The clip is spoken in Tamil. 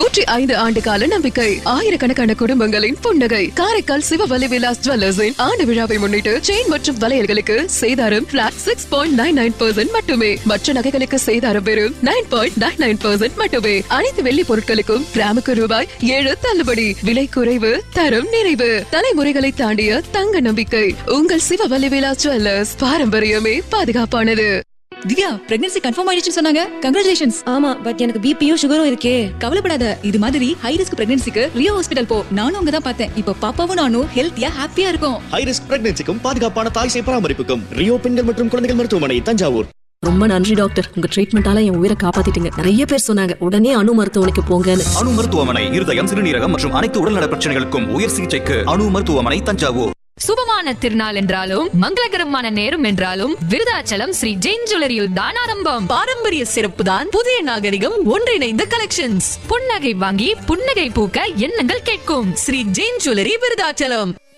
நூற்றி ஐந்து ஆண்டு கால நம்பிக்கை ஆயிரக்கணக்கான குடும்பங்களின் புன்னகை காரைக்கால் சிவவலி விலாஸ் ஜுவல்லர்ஸின் ஆண்டு விழாவை முன்னிட்டு செயின் மற்றும் வளையல்களுக்கு சேதாரம் flat six point nine nine percent மட்டுமே மற்ற நகைகளுக்கு சேதாரம் வெறும் nine point nine nine percent மட்டுமே அனைத்து வெள்ளி பொருட்களுக்கும் கிராமுக்கு ரூபாய் ஏழு தள்ளுபடி விலை குறைவு தரம் நிறைவு தலைமுறைகளை தாண்டிய தங்க நம்பிக்கை உங்கள் சிவவல்லி விலாஸ் ஜுவல்லர்ஸ் பாரம்பரியமே பாதுகாப்பானது திவ்யா பிரெக்னன்சி கன்ஃபார்ம் ஆயிடுச்சுன்னு சொன்னாங்க கங்க்ராச்சுலேஷன்ஸ் ஆமா பட் எனக்கு பிபியும் சுகரும் இருக்கே கவலைப்படாத இது மாதிரி ஹை ரிஸ்க் பிரெக்னன்சிக்கு ரியோ ஹாஸ்பிடல் போ நானும் அங்க தான் பார்த்தேன் இப்போ பாப்பாவும் நானும் ஹெல்த்தியா ஹாப்பியா இருக்கும் ஹை ரிஸ்க் பிரெக்னன்சிக்கும் பாதுகாப்பான தாய் சேய் பராமரிப்புக்கும் ரியோ பெண்கள் மற்றும் குழந்தைகள் மருத்துவமனை தஞ்சாவூர் ரொம்ப நன்றி டாக்டர் உங்க ட்ரீட்மெண்டால என் உயிரை காப்பாத்திட்டீங்க நிறைய பேர் சொன்னாங்க உடனே அணு மருத்துவமனைக்கு போங்கன்னு அணு மருத்துவமனை இருதயம் சிறுநீரகம் மற்றும் அனைத்து உடல்நல பிரச்சனைகளுக்கும் உயர் சிகிச்சைக்கு அணு மருத்துவமனை தஞ்சாவூர் சுபமான திருநாள் என்றாலும் மங்களகரமான நேரம் என்றாலும் விருதாச்சலம் ஸ்ரீ ஜெயின் ஜுவல்லரியில் தான் ஆரம்பம் பாரம்பரிய சிறப்பு தான் புதிய நாகரிகம் ஒன்றிணைந்த கலெக்ஷன்ஸ் புன்னகை வாங்கி புன்னகை பூக்க எண்ணங்கள் கேட்கும் ஸ்ரீ ஜெயின் ஜுவல்லரி விருதாச்சலம்